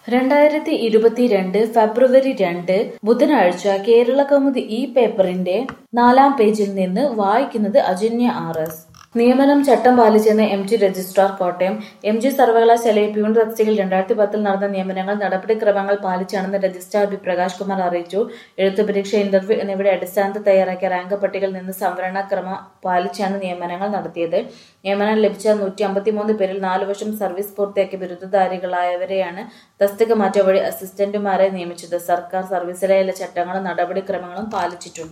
രണ്ടായിരത്തി ഇരുപത്തിരണ്ട് ഫെബ്രുവരി രണ്ട് ബുധനാഴ്ച കേരള കൗമുദി ഈ പേപ്പറിന്റെ നാലാം പേജിൽ നിന്ന് വായിക്കുന്നത് അജന്യ ആർ എസ് നിയമനം ചട്ടം പാലിച്ചെന്ന് M G registrar Kottayam M G സർവകലാശാലയിൽ പ്യൂൺ തസ്തികയിൽ രണ്ടായിരത്തി പത്തിൽ നടന്ന നിയമനങ്ങൾ നടപടിക്രമങ്ങൾ പാലിച്ചാണെന്ന് രജിസ്ട്രാർ ബി പ്രകാശ് കുമാർ അറിയിച്ചു എഴുത്തു പരീക്ഷ ഇന്റർവ്യൂ എന്നിവയുടെ അടിസ്ഥാനത്തിൽ തയ്യാറാക്കിയ റാങ്ക് പട്ടികയിൽ നിന്ന് സംവരണ ക്രമം പാലിച്ചാണ് നിയമനങ്ങൾ നടത്തിയത് നിയമനം ലഭിച്ച നൂറ്റി അമ്പത്തിമൂന്ന് പേരിൽ നാലു വർഷം സർവീസ് പൂർത്തിയാക്കിയ ബിരുദധാരികളായവരെയാണ് തസ്തിക മാറ്റം വഴി അസിസ്റ്റന്റുമാരെ നിയമിച്ചത് സർക്കാർ സർവീസിലെ എല്ലാ ചട്ടങ്ങളും നടപടിക്രമങ്ങളും പാലിച്ചിട്ടുണ്ട്